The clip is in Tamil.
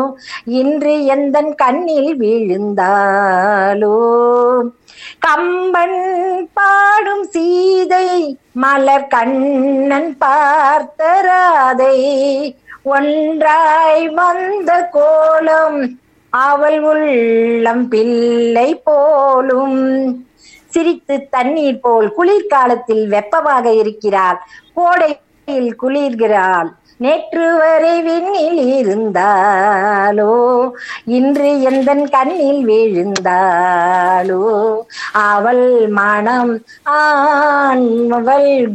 இன்று எந்தன் கண்ணில் விழுந்தாலோ கம்பன் பாடும் சீதை மலர் கண்ணன் பார்த்த ராதை ஒன்றாய் வந்த கோலம் அவள் உள்ளம் பிள்ளை போலும் சிரித்து தண்ணீர் போல் குளிர்காலத்தில் வெப்பமாக இருக்கிறாள் கோடையில் குளிர்கிறாள் நேற்று வரை விண்ணில் இருந்தாலோ இன்று எந்தன் கண்ணில் விழுந்தாலோ அவள் மனம் ஆண்மவள்